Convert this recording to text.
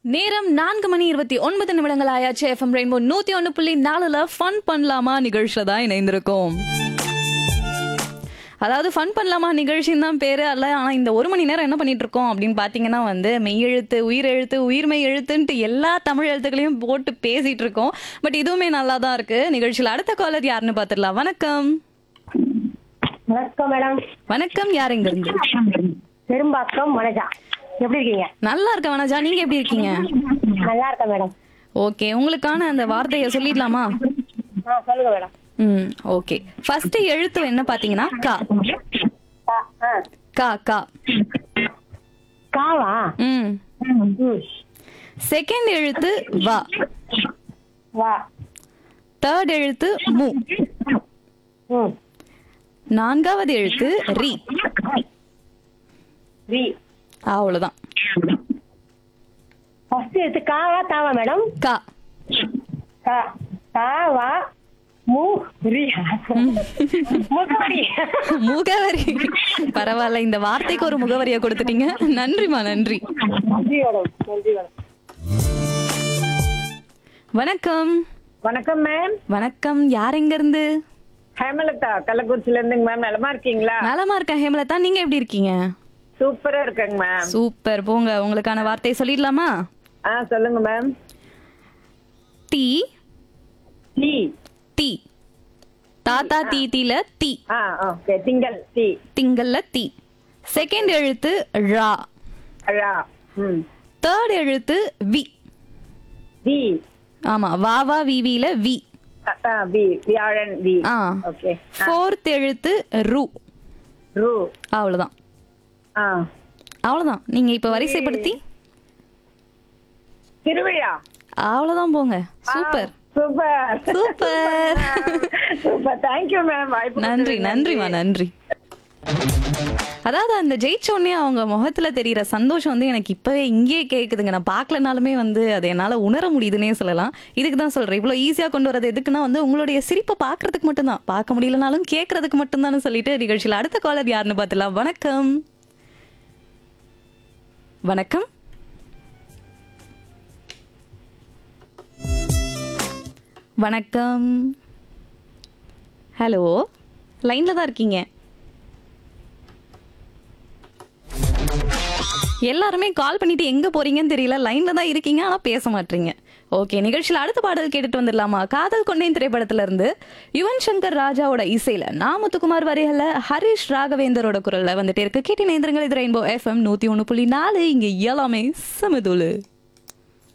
நேரம் நான்கு மணி இருபத்தி ஒன்பது நிமிடங்கள் ஆயாச்சு எஃப்எம் ரெயின்போ நூத்தி ஒன்னு புள்ளி நாலுல ஃபன் பண்ணலாமா நிகழ்ச்சியில தான் இணைந்திருக்கோம் அதாவது ஃபன் பண்ணலாமா நிகழ்ச்சின்னு தான் பேரு அல்ல ஆனா இந்த ஒரு மணி நேரம் என்ன பண்ணிட்டு இருக்கோம் அப்படின்னு பாத்தீங்கன்னா வந்து மெய்யெழுத்து உயிரெழுத்து உயிர்மெய் எழுத்துன்ட்டு எல்லா தமிழ் எழுத்துக்களையும் போட்டு பேசிட்டு இருக்கோம் பட் இதுவுமே நல்லா தான் இருக்கு நிகழ்ச்சியில அடுத்த காலர் யாருன்னு பாத்துடலாம் வணக்கம் வணக்கம் மேடம் வணக்கம் யார் இங்க இருந்து பெரும்பாக்கம் மனஜா எப்படி இருக்கீங்க நல்லா இருக்க வனஜா நீங்க எப்படி இருக்கீங்க நல்லா இருக்கேன் மேடம் ஓகே உங்களுக்கான அந்த வார்த்தையை சொல்லிடலாமா ஆ சொல்லுங்க மேடம் ம் ஓகே ஃபர்ஸ்ட் எழுத்து என்ன பாத்தீங்கன்னா கா ஆ, ஆ. கா கா காவா ம் ம் செகண்ட் எழுத்து வா வா தேர்ட் எழுத்து மு ம் நான்காவது எழுத்து ரி வி அவ்வளவுதான் ஃபர்ஸ்ட் எடுத்து காவா தாவா மேடம் கா கா காவா மு ரி முகவரி முகவரி பரவாயில்ல இந்த வார்த்தைக்கு ஒரு முகவரியை கொடுத்துட்டீங்க நன்றிமா நன்றி நன்றி மேடம் நன்றி மேடம் வணக்கம் வணக்கம் மேம் வணக்கம் யார் எங்க இருந்து ஹேமலதா கள்ளக்குறிச்சில இருந்துங்க மேம் நலமா இருக்கீங்களா நலமா இருக்கேன் ஹேமலதா நீங்க எப்படி இருக்கீங்க சூப்பரா இருக்கேங்க மேம் சூப்பர் போங்க உங்களுக்கான வார்த்தை சொல்லிடலாமா ஆ சொல்லுங்க மேம் டீ டீ தீ தாத்தா தீ தீல தீ ஆ ஓகே திங்கள் டீ திங்கள்ல தீ செகண்ட் எழுத்து ரா அழா ம் தேர்ட் எழுத்து வி வி ஆமா வா வா விவில வி ஆ, ஆ, வி வியாழன் வி ஆ ஓகே ஃபோர்த் எழுத்து ரு ரூ அவ்வளவுதான் ஆ அவ்வளவுதான் நீங்க இப்ப வரிசைப்படுத்தி திருவிழா அவ்வளவுதான் போங்க super super super super thank you ma'am வாய்ப்பு நன்றி கொடுத்ததுக்கு நன்றிமா நன்றி அதாவது அந்த ஜெயிச்ச உடனே அவங்க முகத்துல தெரியற சந்தோஷம் வந்து எனக்கு இப்பவே இங்கேயே கேக்குதுங்க நான் பார்க்கலனாலுமே வந்து அதை என்னால உணர முடியுதுன்னே சொல்லலாம் இதுக்கு தான் சொல்றேன் இவ்வளவு ஈஸியா கொண்டு வரது எதுக்குன்னா வந்து உங்களுடைய சிரிப்பை பார்க்கறதுக்கு மட்டும்தான் பார்க்க முடியலனாலும் கேட்கறதுக்கு மட்டும்தான் சொல்லிட்டு நிகழ்ச்சியில் அடுத்த காலர் யாருன்னு பார்த்துலாம் வணக்கம் வணக்கம் வணக்கம் ஹலோ லைன்ல தான் இருக்கீங்க எல்லாருமே கால் பண்ணிட்டு எங்க போறீங்கன்னு தெரியல லைன்ல தான் இருக்கீங்க ஆனா பேச மாட்டீங்க ஓகே நிகழ்ச்சியில் அடுத்த பாடல் கேட்டுட்டு வந்துடலாமா காதல் கொண்டேன் திரைப்படத்துல இருந்து யுவன் சங்கர் ராஜாவோட இசையில நாமத்துக்குமார் வரிகள்ல ஹரிஷ் ராகவேந்தரோட குரல்ல வந்துட்டே இருக்கு கேட்டு நேந்திரங்கள் இது ரெயின்போ எஃப்எம் நூத்தி ஒண்ணு புள்ளி நாலு இங்க எல்லாமே சமதுலு